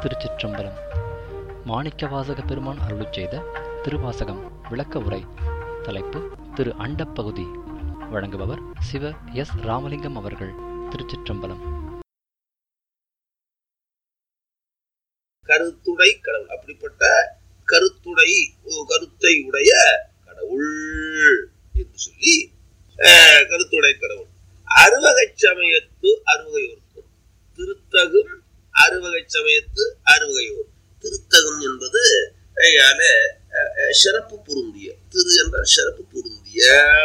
திருச்சிற்றம்பலம் மாணிக்கவாசக பெருமான் அருளுச் செய்த திருவாசகம் விளக்க உரை தலைப்பு திரு அண்டப்பகுதி வழங்குபவர் சிவ எஸ் ராமலிங்கம் அவர்கள் திருச்சிற்றம்பலம் கருத்துடை கடவுள் அப்படிப்பட்ட கருத்துடை கருத்தை உடைய கடவுள் என்று சொல்லி அஹ், கருத்துடை கடவுள் அறுவகை சமயத்து அறுவகையோர்க்கும் திருத்தகும் அறுவகை சமயத்து அறுவகையோர் திருத்தகம் என்பது கையால அஹ், அஹ், சிறப்பு பொருந்திய திரு என்றால் சிறப்பு பொருந்திய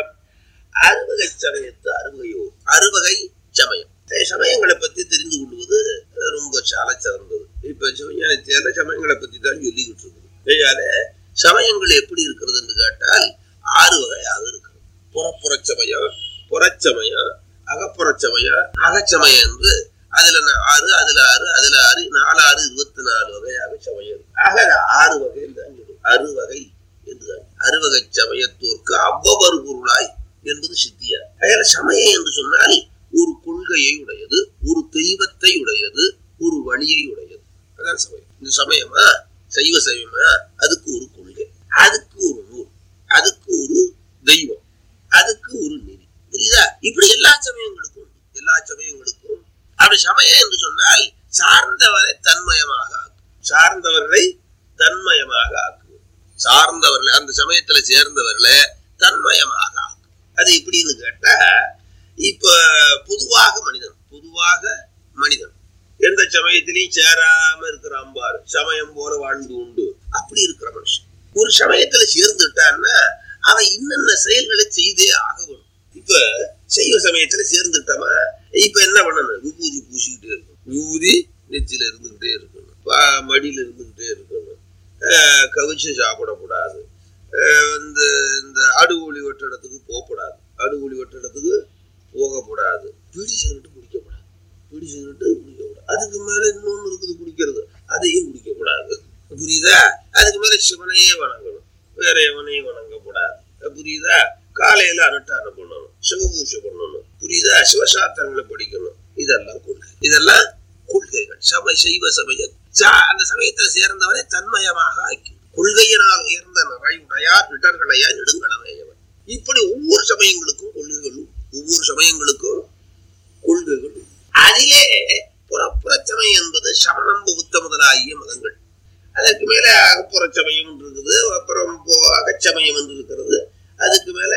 அறுவகை சமயத்து அறுவகையோர் அறுவகை சமயம் இந்த சமயங்களை பத்தி தெரிந்து கொள்வது அஹ், ரொம்ப சால சிறந்தது இப்ப சிவஞானத்தியால சமயங்களை பத்தி தான் சொல்லிக்கிட்டு இருக்குது கையால சமயங்கள் எப்படி இருக்கிறது என்று கேட்டால் ஆறு வகையாக இருக்கிறது புறப்புற சமயம் புறச்சமயம் அகப்புறச் சமயம் அகச்சமயம் என்று அதுல நா- ஆறு அதுல ஆறு அதுல ஆறு நாலு ஆறு இருபத்தி நாலு வகையாக சமயம் இருக்கு. ஆக அது ஆறு வகையில் தான் சொல்லும் அறுவகை என்றுதான் அறுவகை சமயத்தோர்க்கு அவ்வவரு பொருளாய் என்பது சித்தியா அதால சமயம் என்று சொன்னால் ஒரு கொள்கையை உடையது ஒரு தெய்வத்தை உடையது ஒரு வழியை உடையது அதான் சமயம் இந்த சமயமா சைவ சமயமா அதுக்கு ஒரு கொள்கை அதுக்கு ஒரு நூல் அதுக்கு ஒரு தெய்வம் அதுக்கு ஒரு நெறி புரியுதா இப்படி எல்லா சமயங்களுக்கும் உண்டு. எல்லா சமயங்களுக்கும் அப்படி சமயம் என்று சொன்னால் சார்ந்தவரை தன்மயமாக ஆக்கும் சார்ந்தவர்களை தன்மயமாக ஆக்குவது சார்ந்தவர்களை அந்த சமயத்துல சேர்ந்தவர்களை தன்மயமாக ஆக்கும் அது எப்படின்னு கேட்டா இப்ப பொதுவாக மனிதன் பொதுவாக மனிதன் எந்த சமயத்திலையும் சேராம இருக்கிற அம்பாரு சமயம் போல வாழ்ந்து உண்டு அப்படி இருக்கிற மனுஷன் ஒரு சமயத்துல சேர்ந்துட்டான்னா அவன் இன்னென்ன செயல்களை செய்தே ஆகணும் இப்ப சைவ சமயத்துல சேர்ந்துட்டவன் இப்ப என்ன பண்ணணும் விபூதி பூசிக்கிட்டே இருக்கணும் விபூதி நெத்தியில இருந்துகிட்டே இருக்கணும் பா- மடியில இருந்துகிட்டே இருக்கணும் ஆஹ் கவிச்சு சாப்பிடக்கூடாது ஆஹ் இந்த இந்த அடுகூலி வெட்டிடத்துக்கு போகக்கூடாது அடுகூலி வெட்டிடத்துக்கு போகக்கூடாது பீடி சிகரெட்டு குடிக்கக்கூடாது பீடி சிகரெட்டு குடிக்கக்கூடாது அதுக்கு மேல இன்னொன்னு இருக்குது குடிக்கிறது அதையும் குடிக்கக்கூடாது புரியுதா அதுக்கு மேல சிவனையே வணங்கணும் வேற எவனையும் வணங்கக்கூடாது புரியுதா காலையில அனுட்டானம் பண்ணணும் சிவபூஜை பண்ணணும் புரியுதா சிவசாஸ்திரங்களை படிக்கணும் இதெல்லாம் கொள்கை இதெல்லாம் கொள்கைகள் சமய சைவ சமய சா- அந்த சமயத்துல சேர்ந்தவனை தன்மயமாக ஆக்கி கொள்கையினால் உயர்ந்த நிறைவுடையார் இடர்களையா நெடுங்களவையவன் இப்படி ஒவ்வொரு சமயங்களுக்கும் கொள்கைகளும் ஒவ்வொரு சமயங்களுக்கும் கொள்கைகளும் அதிலே புறப்புற சமயம் என்பது சமணம் புத்த முதலாகிய மதங்கள் அதற்கு மேல அகப்புற சமயம் என்று இருக்குது அப்புறம் போ- அகச்சமயம் என்று இருக்கிறது அதுக்கு மேல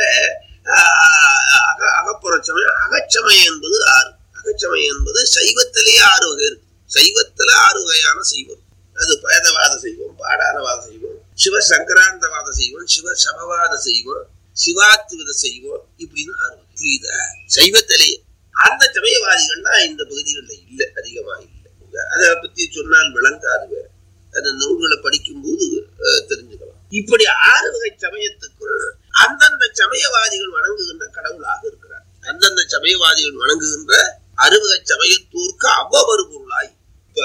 ஆஹ், அக அகப்புற சமயம் அகச்சமயம் என்பது ஆறு அகச்சமயம் என்பது சைவத்திலேயே ஆறு வகை இருக்கு சைவத்துல ஆறு வகையான சைவம் அது பேதவாத செய்வோம் பாடாரவாத செய்வோம் சிவ சங்கராந்தவாத செய்வோம் சிவ சமவாத செய்வோம் சிவாத்வித செய்வோம் இப்படின்னு ஆறு வகை புரியுதா சைவத்திலேயே அந்த சமயவாதிகள்லாம் இந்த பகுதிகளில் இல்லை அதிகமா இல்லை அதை பத்தி சொன்னால் விளங்காது வேற அந்த நூல்களை படிக்கும்போது அஹ், தெரிஞ்சுக்கலாம் இப்படி ஆறு வகை சமயத்துக்குள் அந்தந்த சமயவாதிகள் வணங்குகின்ற கடவுளாக இருக்கிறார் அந்தந்த சமயவாதிகள் வணங்குகின்ற அறுவகை சமயத்தோர்க்கு அவ்வவரு பொருளாய் இப்ப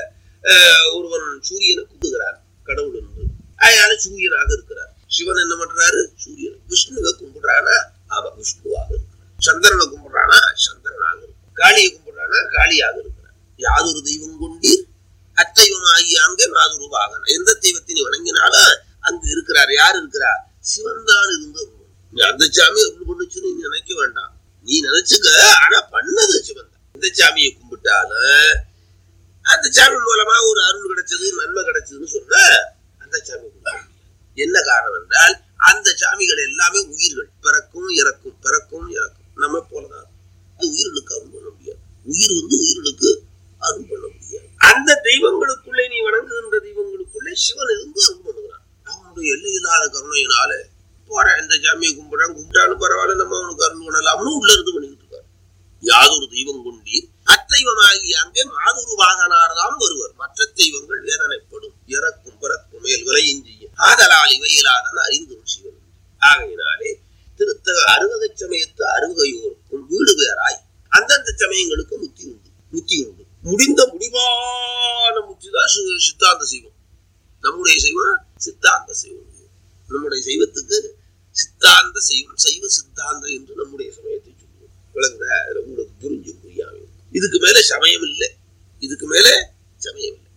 அஹ், ஒருவன் சூரியனை கும்பிடுகிறார் கடவுள் என்று அதனால சூரியனாக இருக்கிறார் சிவன் என்ன பண்றாரு சூரியன் விஷ்ணுவை கும்பிடுறானா அவன் விஷ்ணுவாக இருக்கிறான் சந்திரனை கும்பிடுறானா சந்திரனாக இருக்கிறான் காளியை கும்பிடுறானா காளியாக இருக்கிறான் யாதொரு தெய்வம் கொண்டீர் அத்தைவம் ஆகிய அங்கே மாதுரு வாகனம் எந்த தெய்வத்தை நீ வணங்கினாலும் அங்கு இருக்கிறார் யார் இருக்கிறார் சிவன் தான் இருந்து நீ அந்த சாமி அப்படி பண்ணுச்சுன்னு நீ நினைக்க வேண்டாம் நீ நினைச்சுக்க ஆனா பண்ணது சிவன் தான் எந்த சாமியை கும்பிட்டாலும் அந்த சாமி மூலமா ஒரு அருள் கிடைச்சது நன்மை கிடைச்சதுன்னு சொன்னா அந்த சாமி கும்பிட முடியாது. என்ன காரணம் என்றால் அந்த சாமிகள் எல்லாமே உயிர்கள் பிறக்கும் இறக்கும் பிறக்கும் இறக்கும் நம்ம போலதான் அது உயிர்களுக்கு அருள் பண்ண முடியாது உயிர் வந்து உயிர்களுக்கு அருள் பண்ண முடியாது அந்த தெய்வங்களுக்குள்ளே நீ வணங்குகின்ற தெய்வங்களுக்குள்ளே சிவன் இருந்து அருள் பண்ணுகிறான் அவனுடைய எல்லை இல்லாத கருணையினால போறேன் இந்த சாமியை கும்பிடுறான் கும்பிட்டாலும் பரவாயில்ல நம்ம அவனுக்கு அருள் பண்ணலாம்னு உள்ள இருந்து பண்ணிக்கிட்டு இருக்காரு யாதொரு தெய்வம் கொண்டீர் அத்தெய்வமாகிய அங்கே மாதுரு வாகனார்தான் வருவர் மற்ற தெய்வங்கள் வேதனைப்படும் இறக்கும் பிறக்கும் மேல் விலையும் செய்யும் ஆதலால் இவை இல்லாதன அறிந்தும் சிவன் ஆகையினாலே திருத்தக அறுவகை சமயத்து அறுவகையோருக்கும் வீடு பேராய் அந்தந்த சமயங்களுக்கு முத்தி உண்டு முத்தி உண்டு முடிந்த முடிவான முத்தி தான் சி- சித்தாந்த செய்வம் நம்முடைய செய்வம் சித்தாந்த செய்வம் நம்முடைய செய்வத்துக்கு சித்தாந்த செய்வம் சைவ சித்தாந்தம் என்று நம்முடைய சமயத்தை சொல்லுவோம் விளங்குதா அதுல உங்களுக்கு புரிஞ்சு புரியாம இருக்கும். இதுக்கு மேல சமயம் இல்லை இதுக்கு மேல சமயம் இல்லை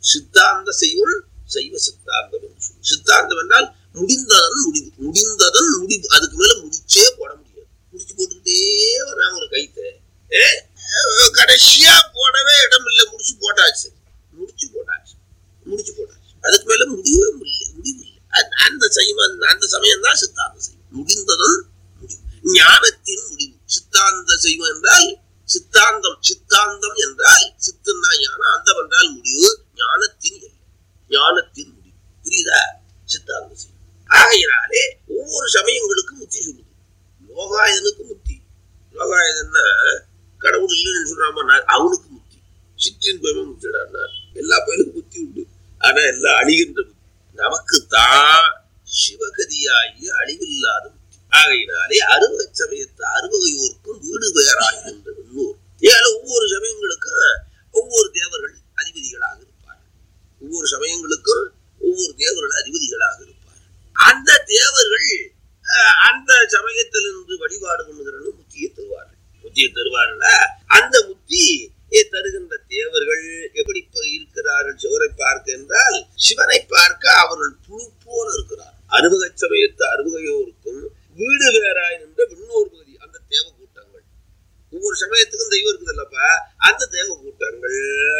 சித்தாந்த செய்வன் சைவ சித்தாந்தம் என்று சொல்லு சித்தாந்தம் என்றால் முடிந்ததன் முடிவு முடிந்ததன் முடிவு அதுக்கு மேல முடிச்சே போட முடியாது முடிச்சு போட்டுக்கிட்டே வர்றான் ஒரு கைத்தை ஏ, அஹ், கடைசியா போடவே இடம் இல்லை முடிச்சு போட்டாச்சு முடிச்சு போட்டாச்சு முடிச்சு போட்டாச்சு அதுக்கு மேல முடிவே இல்லை முடிவு இல்லை அந்த- அந்த சைவம் அந்த சமயம் தான் சித்தாந்த செய்வம் முடிந்ததன் முடிவு ஞானத்தின் முடிவு சித்தாந்த செய்வம் என்றால் சித்தாந்தம் சித்தாந்தம் என்றால் சித்துன்னா ஞானம் அந்தம் என்றால் முடிவு ஞானத்தின் எல்லை ஞானத்தின் முடிவு புரியுதா சித்தாந்த செய்வம் ஆகையினாலே ஒவ்வொரு சமயங்களுக்கும் முத்தி சொல்லுது லோகாயனுக்கு முத்தி லோகாயதன்னா கடவுள் இல்லைன்னு சொல்றாம அவனுக்கு முத்தி சிற்றின் பயமே முத்திடார் எல்லா பயனுக்கும் புத்தி உண்டு ஆனா எல்லாம் அழிகின்ற புத்தி நமக்குத்தான் சிவகதியாகிய அழிவில்லாத புத்தி ஆகையினாலே அறுவக சமயத்து அறுவகையோருக்கும் வீடு பெயராகின்ற முன்னோர் ஏழை ஒவ்வொரு சமயங்களுக்கும் ஒவ்வொரு தேவர்கள் அதிபதிகளாக இருப்பார்கள் ஒவ்வொரு சமயங்களுக்கும் ஒவ்வொரு தேவர்கள் அதிபதிகளாக இருப்பார்கள் அந்த தேவர்கள் அஹ், அந்த சமயத்திலிருந்து வழிபாடு பண்ணுகிறன்னு முத்தியை தருவார்கள் முத்தியை தருவார்கள அந்த முத்தி தருகின்ற தேவர்கள் எப்படி இப்ப இருக்கிறார்கள் சிவரை பார்க்க என்றால் சிவனை பார்க்க அவர்கள் புழு போல இருக்கிறார் அறுவகை சமயத்து அறுவகையோருக்கும் வீடு வேறாய் நின்ற விண்ணோர் பகுதி அந்த தேவ கூட்டங்கள் ஒவ்வொரு சமயத்துக்கும் தெய்வம் இருக்குதுல்லப்பா அந்த தேவ கூட்டங்கள்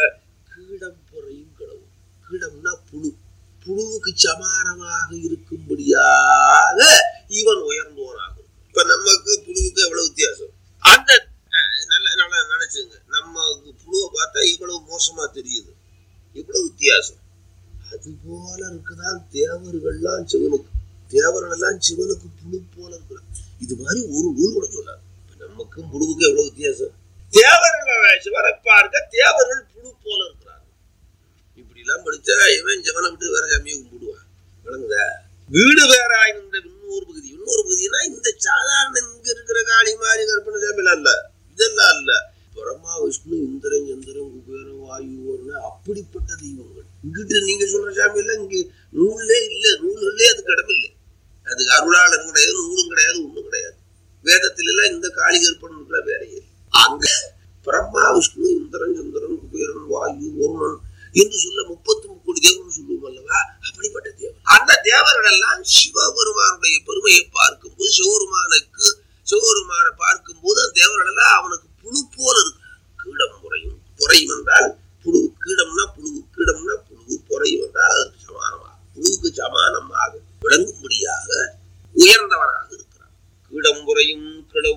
கீடம் புறையும் கிடவும் கீடம்னா புழு புழுவுக்கு சமானமாக இருக்கும்படியாக இவன் உயர்ந்தோனாக இருக்கும். இப்ப நமக்கு புழுவுக்கு எவ்வளவு வித்தியாசம் அந்த அஹ், நல்ல நல்லா நினைச்சுங்க நமக்கு புழுவை பார்த்தா இவ்வளவு மோசமா தெரியுது இவ்வளவு வித்தியாசம் அது போல இருக்குதான் தேவர்கள்லாம் சிவனுக்கு தேவர்கள் எல்லாம் சிவனுக்கு புழு போல இருக்கிறான் இது மாதிரி ஒரு நூல் கூட சொல்லாது இப்ப நமக்கும் புழுவுக்கு எவ்வளவு வித்தியாசம் தேவர்கள் சிவனை பார்க்க தேவர்கள் புழு போல இருக்கிறாங்க இப்படி எல்லாம் படிச்சா இவன் சிவனை விட்டு வேற சாமியை கும்பிடுவான் விளங்குதா வீடு வேறாய் நின்ற இன்னொரு பகுதி இன்னொரு பகுதினா இந்த சாதாரண இங்க இருக்கிற காளி மாதிரி கற்பனை சாமியெல்லாம் இல்ல இதெல்லாம் இல்ல பிரம்மா விஷ்ணு இந்திரன் சந்திரன் குபேரன் வாயுன்னு அப்படிப்பட்ட தெய்வங்கள் இங்கிட்டு நீங்க சொல்ற சாமி எல்லாம் இங்க நூல்லே இல்ல நூல்களே அதுக்கு இடம் இல்லை அதுக்கு அருளாளரும் கிடையாது நூலும் கிடையாது ஒண்ணும் கிடையாது வேதத்துல எல்லாம் இந்த காளி கற்பனை வேறையே இல்லை. அங்க பிரம்மா விஷ்ணு இந்திரன் சந்திரன் குபேரன் வாயு வருணன் என்று சொல்ல முப்பத்தி முக்கோடி தேவர்கள் சொல்லுவோம் அல்லவா அப்படிப்பட்ட தேவர் அந்த தேவர்கள் எல்லாம் சிவபெருமானுடைய பெருமையை பார்க்கும்போது சிவபெருமானுக்கு சிவபெருமானை பார்க்கும்போது அந்த தேவர்கள் எல்லாம் அவனுக்கு புழு போல இருக்கு கீடம் முறையும் புறையும் என்றால் புழு கீடம்னா புழு கீடம்னா புழு புறையும் என்றால் அதற்கு சமானமாக புழுவுக்கு சமானமாக விளங்கும்படியாக உயர்ந்தவனாக இருக்கிறான் கீடம் முறையும்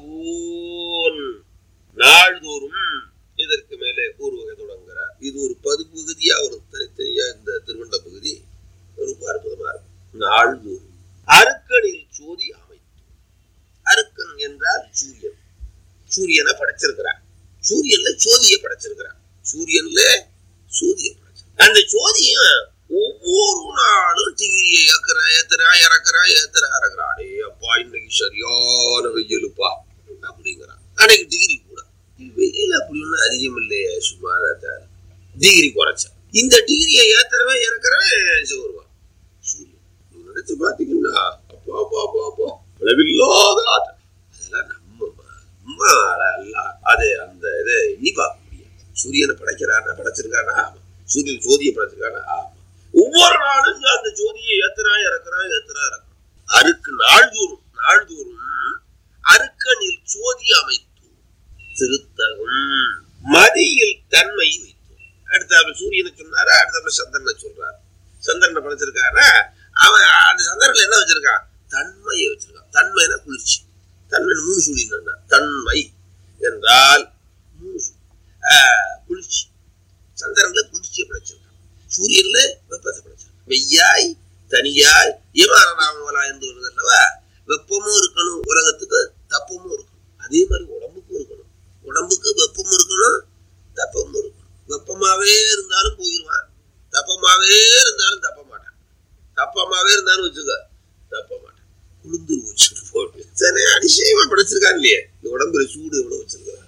கிளவோன் நாள்தோறும் இதற்கு மேலே ஒரு வகை தொடங்குகிறார் இது ஒரு பகுதியா ஒரு தனித்தனியா இந்த திருவண்ட பகுதி ரொம்ப அற்புதமா இருக்கும் நாள்தோறும் அருக்கனில் சோதி அமைத்து அருக்கன் என்றால் சூரியன் சூரியனை படைச்சிருக்கிறான் சூரியன்ல ஜோதியை படைச்சிருக்கிறான் சூரியன்ல சூதியை படைச்சிருக்கான் அந்த ஜோதியும் ஒவ்வொரு நாளும் டிகிரியை ஏக்கறா ஏத்துறா இறக்குறா ஏத்துறா இறக்குறாடே அப்பா இன்னைக்கு சரியான வெயிலுப்பா அப்படிங்கிறான் அன்னைக்கு டிகிரி கூட வெயில் அப்படி ஒன்றும் அதிகம் இல்லையே சுமாரா தான் டிகிரி குறைச்சா இந்த டிகிரியை ஏத்துறவன் இறக்குறவன் வருவான் சூரியன் நீங்க நினைச்சு பாத்தீங்கன்னா அப்பா அப்பா அப்பா அப்பா அளவில்லாத ஆட்டம் அதெல்லாம் நம்ம நம்ம அல்ல அது அந்த இதை எண்ணி பார்க்க முடியாது சூரியனை படைக்கிறானா படைச்சிருக்கானா ஆமா சூரியன் ஜோதியை படைச்சிருக்கானா ஆமா ஒவ்வொரு நாளும் அந்த ஜோதியை ஏத்துறா இறக்குறா ஏத்துறா இறக்குறான் அருக்கு நாள்தோறும் நாள்தோறும் அருக்கனில் ஜோதி அமைத்து திருத்தகும் மதியில் தன்மை வைத்து அடுத்தாப்புல சூரியனை சொன்னாரா அடுத்தாப்புல சந்திரனை சொல்றாரு சந்திரனை படைச்சிருக்காரா அவன் அந்த சந்திரன்ல என்ன வச்சிருக்கான் தன்மையை வச்சிருக்கான் தன்மைனா குளிர்ச்சி தன்மை மூணு சொல்லினா தன்மை என்றால் மூணு சுழி. ஆஹ், குளிர்ச்சி சந்திரன்ல குளிர்ச்சியை படைச்சிருக்கான் சூரியன்ல வெப்பத்தை படைச்சிருக்கான் வெய்யாய் தனியாய் ஏமாறனாமலா என்று வருது அல்லவா வெப்பமும் இருக்கணும் உலகத்துக்கு தப்பமும் இருக்கணும் அதே மாதிரி உடம்புக்கும் இருக்கணும் உடம்புக்கு வெப்பமும் இருக்கணும் தப்பமும் இருக்கணும் வெப்பமாவே இருந்தாலும் போயிடுவான் தப்பமாவே இருந்தாலும் தப்ப மாட்டான் தப்பமாவே இருந்தாலும் வச்சுக்க தப்ப மாட்டான் குளிர்ந்து வச்சுட்டு போட்டு சரி அதிசயமா படைச்சிருக்கான் இல்லையே இந்த உடம்புல சூடு எவ்வளவு வச்சிருக்கான்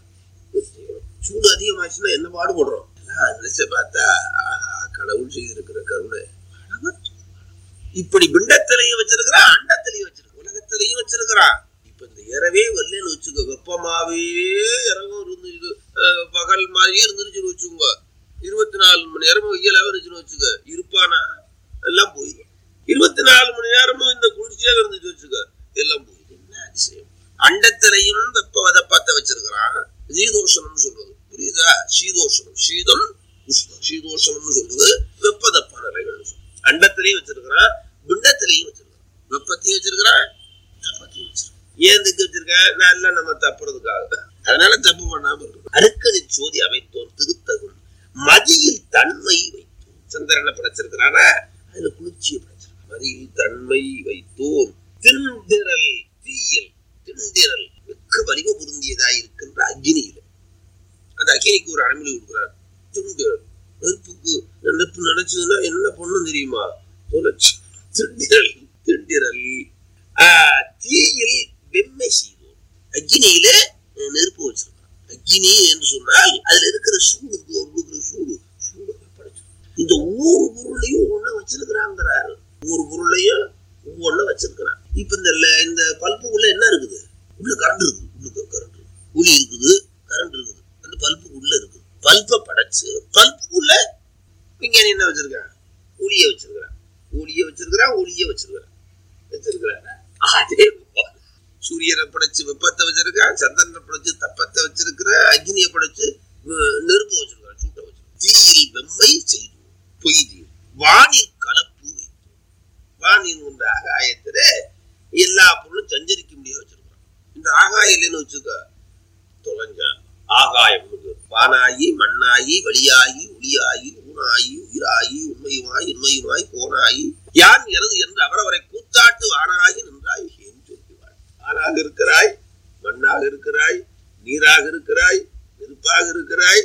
சூடு அதிகமாச்சுன்னா என்ன பாடுபடுறோம் எல்லாம் நினைச்சு பார்த்தா ஆஹா, கடவுள் செய்திருக்கிற கருணை அளவற்றது. இப்படி பிண்டத்திலையும் வச்சிருக்கிறான் அண்டத்திலையும் வச்சிருக்கான் உலகத்திலையும் வச்சிருக்கிறான் இப்ப இந்த இரவே வரலன்னு வச்சுக்கோ வெப்பமாவே இரவும் இருந்து இது அஹ், பகல் மாதிரியே இருந்துருச்சுன்னு வச்சுக்கோங்க இருபத்தி நாலு மணி நேரமும் வெயிலாவே இருந்துச்சுன்னு வச்சுக்க இருப்பானா எல்லாம் போயிடும் இருபத்தி நாலு மணி நேரமும் இந்த குளிர்ச்சியாக இருந்துச்சு வச்சுக்க எல்லாம் போயிடும் என்ன அதிசயம் அண்டத்திலையும் வெப்பவத பத்த வச்சிருக்கிறான் சீதோஷணம்னு சொல்றது புரியுதா சீதோஷணம் சீதம் உஷ்ணம் சீதோஷணம்னு சொல்றது வெப்பதப்பான நிலைகள் அண்டத்திலையும் வச்சிருக்கிறான் பிண்டத்திலையும் வச்சிருக்கிறான் வெப்பத்தையும் வச்சிருக்கிறான் தப்பத்தையும் வச்சிருக்கான் ஏன் இதுக்கு வச்சிருக்க நல்லா நம்ம தப்புறதுக்காக அதனால தப்பு பண்ணாம இருக்கணும் அருக்கணி சோதி அமைத்தோர் திருத்தகுள் மதியில் தன்மை வைத்தோம் சந்திரனை படைச்சிருக்கிறானா அதுல குளிர்ச்சியை படைச்சிருக்கான் மதியில் தன்மை வைத்தோம் திண்டிரல் தீயல் திண்டிரல் மிக்க வலிமை பொருந்தியதாய் இருக்கின்ற அக்னியில அந்த அக்னிக்கு ஒரு அடைமொழி கொடுக்குறார் திண்டிரல் நெருப்புக்கு நெருப்பு நினைச்சதுன்னா என்ன பண்ணும் தெரியுமா தொலைச்சு திண்டிரல் திண்டிரல் ஆஹ், தீயில் வெம்மை செய்தோம் அக்னியில அஹ், நெருப்பு வச்சிருக்கான் அக்னி என்று சொன்னால் அதுல இருக்கிற சூடு இருக்கு, இருக்கிற சூடு சூடு படைச்சு இந்த ஒவ்வொரு பொருளையும் ஒண்ணு வச்சிருக்கிறாங்கிறாரு ஒவ்வொரு பொருளையும் ஒவ்வொன்னு வச்சிருக்கிறான் இப்ப இந்த ல- இந்த பல்புக்குள்ள என்ன இருக்குது உள்ள கரண்ட் இருக்குது உள்ள கரண்ட் ஒளி இருக்குது கரண்ட் இருக்குது அந்த பல்புக்குள்ள இருக்குது பல்பை படைச்சு பல்புக்குள்ள விஞ்ஞானி என்ன வச்சிருக்கான் ஒளிய வச்சிருக்கிறான் ஒளிய வச்சிருக்கிறான் ஒளிய வச்சிருக்கிறான் வச்சிருக்கிறான் அதே போல சூரியனை படைச்சு வெப்பத்தை வச்சிருக்கான் சந்திரனை படைச்சு தப்பத்தை வச்சிருக்கிறான் அக்னியை படைச்சு அஹ், நெருப்பு வச்சிருக்கான் சூட்டை வச்சிருக்கான் தீயில் வெம்மை செய்து பொய்தி வானில் கலப்பு வைத்து வானில் உள்ள ஆகாயத்துல எல்லா பொருளும் சஞ்சரிக்க முடியாது வச்சிருக்கான் இந்த ஆகாயம் இல்லைன்னு வச்சுக்க தொலைஞ்ச ஆகாயம் வானாயி மண்ணாயி வழியாயி ஒளியாயி ஊனாயி உயிராயி உண்மையுமாய் இன்மையுமாய் கோனாயி யான் எனது என்று அவரவரை கூத்தாட்டு வானாகி நின்றாய் ஏன் சொல்லுவாள் ஆணாக இருக்கிறாய் மண்ணாக இருக்கிறாய் நீராக இருக்கிறாய் நெருப்பாக இருக்கிறாய்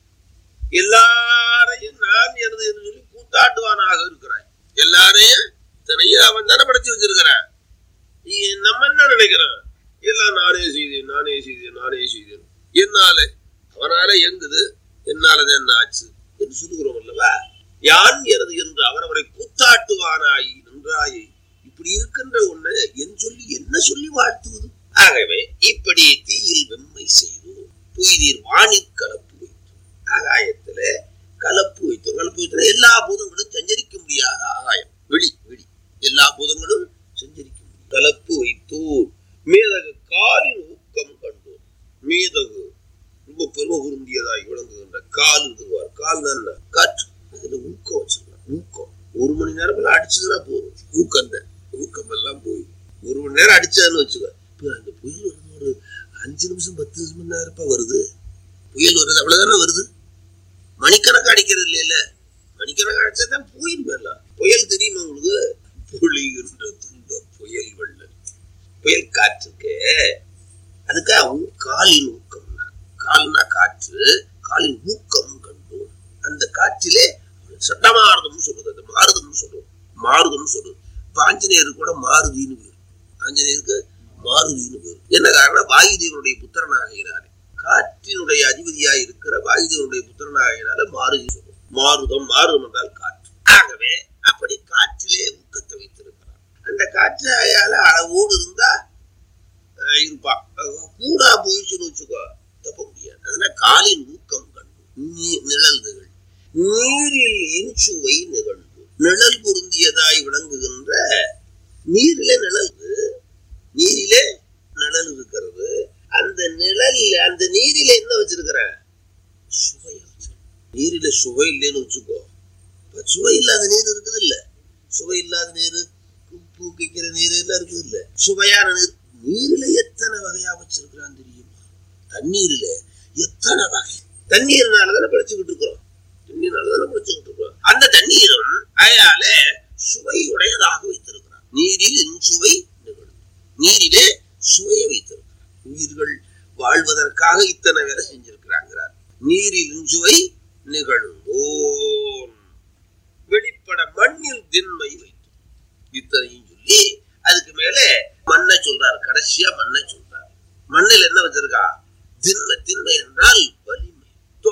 எல்லாரையும் நான் எனது என்று சொல்லி கூத்தாட்டுவானாக இருக்கிறாய் எல்லாரையும் இத்தனையும் அவன் தானே படைச்சு வச்சிருக்கிறான் நீ நம்ம என்ன நினைக்கிறோம் எல்லாம் நானே செய்தேன் நானே செய்தேன் நானே செய்தேன் என்னால அவனால எங்குது என்னாலதான் என்ன ஆச்சு என்று சொல்லுகிறோம் அல்லவா யான் எனது என்று அவரவரை கூத்தாட்டுவானாய் நின்றாயை இப்படி இருக்கின்ற ஒண்ணு என் சொல்லி என்ன சொல்லி வாழ்த்துவது ஆகவே இப்படி தீயில் வெம்மை செய்து புய்தீர் வானிற் கலப்பு வைத்து ஆகாயத்துல கலப்பு வைத்தோம் கலப்பு வைத்தோம் எல்லா பூதங்களும் சஞ்சரிக்க முடியாத ஆகாயம் வெளி வெளி எல்லா பூதங்களும் சஞ்சரிக்க முடியும் கலப்பு வைத்தோர் மேதகு காலின் ஊக்கம் கண்டோர் மேதகு ரொம்ப பெருமை பொருந்தியதாய் விளங்குகின்ற கால் இருக்குவார் கால் தான் என்ன? காற்று அதுல ஊக்கம் வச்சிருக்கான் ஊக்கம் ஒரு மணி நேரம் அடிச்சதுன்னா போதும் ஊக்கம் தான் ஊக்கம் எல்லாம் போய் ஒரு மணி நேரம் அடிச்சான்னு வச்சுக்க இப்ப அந்த புயல் வருது ஒரு அஞ்சு நிமிஷம் பத்து நிமிஷம் நேரம் வருது புயல் வருது அவ்வளவுதானே வருது மணிக்கணக்கு அடிக்கிறது இல்லையில மணிக்கணக்கு அடிச்சா தான் புயல் வரலாம் புயல் தெரியுமா உங்களுக்கு பொழிகின்ற துன்ப புயல் வெள்ளம் புயல் காற்றுக்கு அதுக்காக ஊ- காலின் ஊக்கம்னா கால்னா காற்று காலின் ஊக்கம் கண்டோம் அந்த காற்றிலே சட்டமாறுதம்னு சொல்றது அந்த மாறுதம்னு சொல்றோம் மாறுதம்னு சொல்றது இப்ப ஆஞ்சநேயருக்கு கூட மாருதின்னு பேர் ஆஞ்சநேயருக்கு மாருதின்னு பேர் என்ன காரணம் வாயுதேவனுடைய புத்திரனாகிறார் காற்றினுடைய அதிபதியாய் இருக்கிற வாயுதேவனுடைய புத்திரனாகிறால மாருதி சொல்றோம் மாருதம் மாருதம் என்றால் காற்று ஆகவே அப்படி காற்றிலே ஊக்கத்தை வைத்திருக்கிறார் அந்த காற்று அயால அளவோடு இருந்தா அஹ், இருப்பான் அஹ், கூடா போயிடுச்சுன்னு வச்சுக்கோ தப்ப முடியாது அதனால காலின் ஊக்கம் கண்டு நீ- நிழல்கள் நீரில் இன்சுவை நிகழ்ந்து நிழல் பொருந்தியதாய் விளங்குகின்ற நீரிலே நிழல் நீரிலே நிழல் இருக்கிறது அந்த நிழல் அந்த நீரில என்ன வச்சிருக்கிறேன் சுவை வச்சிருக்கிறேன். நீரில சுவை இல்லைன்னு வச்சுக்கோ இப்ப சுவை இல்லாத நீர் இருக்குது இல்ல சுவை இல்லாத நீர் உப்பு கிக்கிற நீர் எல்லாம் இருக்குது இல்ல சுவையான நீர் நீரில எத்தனை வகையா வச்சிருக்கிறான் தெரியுமா தண்ணீர்ல எத்தனை வகை தண்ணீர்னால தானே படிச்சுக்கிட்டு இருக்கிறோம் தண்ணீர்னால தானே படிச்சுக்கிட்டு இருக்கிறோம் அந்த தண்ணீரும் அயால சுவை உடையதாக வைத்திருக்கிறான் நீரில் இன்சுவை நிகழும் நீரிலே சுவையை வைத்திருக்கிறார் உயிர்கள் வாழ்வதற்காக இத்தனை வேலை செஞ்சிருக்கிறாங்கிறார் நீரில் இன்சுவை நிகழும் ஓம் வெளிப்பட மண்ணில் திண்மை வைத்து இத்தனையும் சொல்லி அதுக்கு மேல மண்ணை சொல்றார் கடைசியா மண்ணை சொல்றார் மண்ணில் என்ன வச்சிருக்கா திண்மை திண்மை என்றால் வலிமை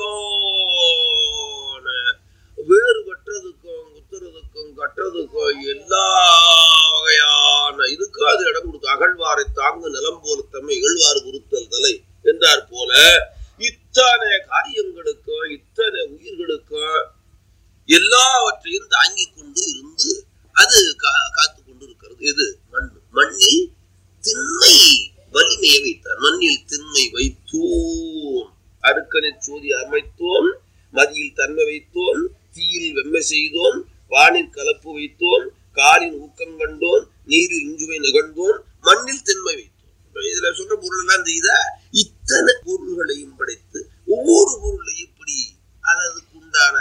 தோண வேறுபட்டதுக்கும் குத்துறதுக்கும் கட்டுறதுக்கும் எல்லா வகையான இதுக்கும் அது இடம் கொடுக்கும் அகழ்வாரை தாங்கு நிலம் போல தம்மை இகழ்வாறு குருத்தல் தலை என்றார் போல இத்தனை காரியங்களுக்கும் இத்தனை உயிர்களுக்கும் தாங்கிக் கொண்டு இருந்து அது கா- காத்துக் கொண்டு இருக்கிறது எது மண் மண்ணில் திண்மை வலிமையை வைத்தார் மண்ணில் திண்மை வைத்தோம் அருக்கனிற் சோதி அமைத்தோம் மதியில் தன்மை வைத்தோம் தீயில் வெம்மை செய்தோம் வானில் கலப்பு வைத்தோம் காலின் ஊக்கம் கண்டோம் நீரில் இஞ்சுவை நிகழ்ந்தோம் மண்ணில் திண்மை வைத்தோம் இப்ப இதுல சொல்ற பொருள் எல்லாம் தெரியுதா இத்தனை பொருள்களையும் படைத்து ஒவ்வொரு பொருளையும் இப்படி அதற்கு உண்டான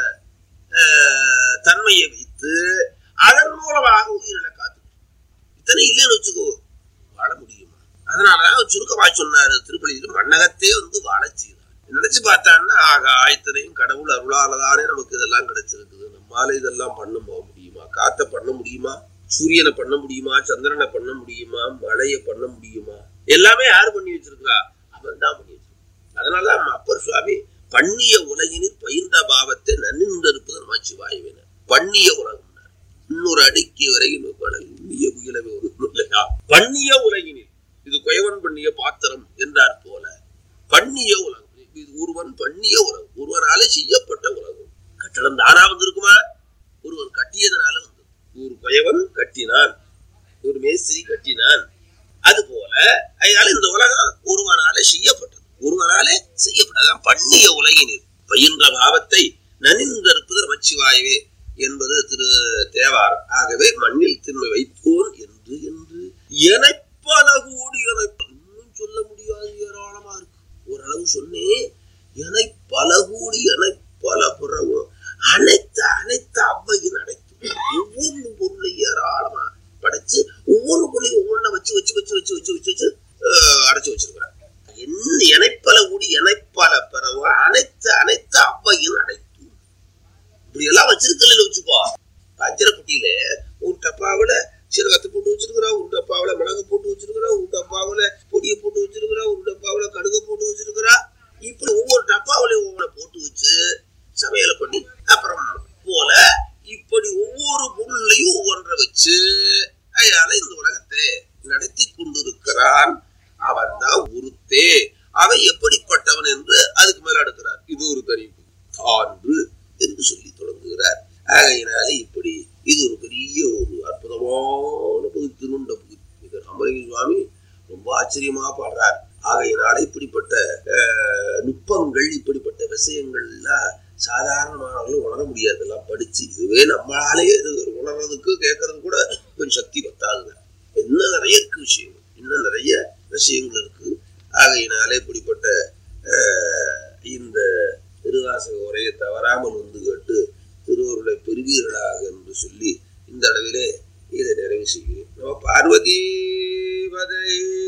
ஆஹ், தன்மையை வைத்து அதன் மூலமாக உயிரிழை காத்து இத்தனை இல்லைன்னு வச்சுக்கோ வாழ முடியுமா அதனாலதான் சுருக்கமா சொன்னாரு திருப்பதியில மண்ணகத்தே வந்து வாழச் செய்தார் நினைச்சு பார்த்தான்னா ஆகா இத்தனையும் கடவுள் அருளாலதானே நமக்கு இதெல்லாம் கிடைச்சிருக்குது நம்மால இதெல்லாம் பண்ண போக முடியுமா காத்த பண்ண முடியுமா சூரியனை பண்ண முடியுமா சந்திரனை பண்ண முடியுமா மழையை பண்ண முடியுமா எல்லாமே யாரு பண்ணி வச்சிருக்கா அவன் தான் பண்ணி வச்சிருக்கான் அதனாலதான் அப்பர் சுவாமி பண்ணிய உலகினில் பயிர்ந்த பாவத்தை நன்னின்றிருப்பது நமச்சிவாயுவினர் பண்ணிய உலகம் இன்னொரு அடுக்கி வரையும் இன்னிய புகிலவே ஒரு இல்லையா பண்ணிய உலகினில் இது குயவன் பண்ணிய பாத்திரம் என்றார் போல பண்ணிய உலகம் இது ஒருவன் பண்ணிய உலகம் ஒருவனாலே செய்யப்பட்ட உலகம் கட்டடம் தானா வந்திருக்குமா ஒருவன் கட்டியதனால வந்தது ஒரு குயவன் கட்டினான் ஒரு மேஸ்திரி கட்டினான் அது போல அதனால இந்த உலகம் ஒருவனாலே செய்யப்பட்டது ஒருவனாலே செய்யப்பட்டதான் பண்ணிய உலகினில் பயின்ற பாவத்தை நனிந்திருப்பது நமச்சிவாயவே என்பது திரு தேவார் ஆகவே மண்ணில் திண்மை வைப்போன் என்று என்று எனப்பல கூடி எனப்ப இன்னும் சொல்ல முடியாது ஏராளமா இருக்கு ஓரளவு சொன்னேன் எனை பல கூடி எனை பல புறவும் அனைத்து அனைத்து அவ்வையின் அனைத்து ஒவ்வொரு பொருளை ஏராளமா படைச்சு ஒவ்வொரு பொருளையும் ஒவ்வொன்றை வச்சு வச்சு வச்சு வச்சு வச்சு வச்சு வச்சு அஹ், அடைச்சு வச்சிருக்கிறார் என்ன எனைப்பல கூடி எனைப்பல பிறவும் அனைத்து அனைத்து அவ்வையின் அனைத்து இப்படி எல்லாம் வச்சிருக்கல வச்சுக்கோ பஞ்சரப்பட்டியில ஒரு டப்பாவில சீரகத்தை போட்டு வச்சிருக்கிறா ஒரு டப்பாவில மிளகு போட்டு வச்சிருக்கிறா ஒரு டப்பாவில பொடியை போட்டு வச்சிருக்கிறா ஒரு டப்பாவில கடுகு போட்டு வச்சிருக்கிறா இப்படி ஒவ்வொரு டப்பாவிலையும் ஒவ்வொரு போட்டு வச்சு சமையலை பண்ணி அப்புறம் போல இப்படி ஒவ்வொரு பொருளையும் ஒவ்வொன்றை வச்சு அதனால இந்த உலகத்தை நடத்தி கொண்டிருக்கிறான் அவன் தான் உருத்தே அவன் எப்படிப்பட்டவன் என்று அதுக்கு மேல அடுக்கிறார் இது ஒரு தெரிவு சான்று என்று சொல்லி தொடங்குகிறார் ஆகையினாலே இப்படி இது ஒரு பெரிய ஒரு அற்புதமான பகுதி திருவண்ட பகுதி இது ராமலிங்க சுவாமி ரொம்ப ஆச்சரியமா பாடுறார் ஆகையினால இப்படிப்பட்ட அஹ், நுட்பங்கள் இப்படிப்பட்ட விஷயங்கள்லாம் சாதாரணமானவர்களும் உணர முடியாது இதெல்லாம் படிச்சு இதுவே நம்மளாலே இது உணர்றதுக்கு கேட்கறது கூட கொஞ்சம் சக்தி பத்தாதுங்க இன்னும் நிறைய இருக்கு விஷயம் இன்னும் நிறைய விஷயங்கள் இருக்கு ஆகையினாலே இப்படிப்பட்ட அஹ், இந்த திருவாசக உரையை தவறாமல் வந்து கேட்டு திருவருளை பெறுவீர்களாக என்று சொல்லி இந்த அளவிலே இதை நிறைவு செய்கிறேன் நம்ம பார்வதி பதை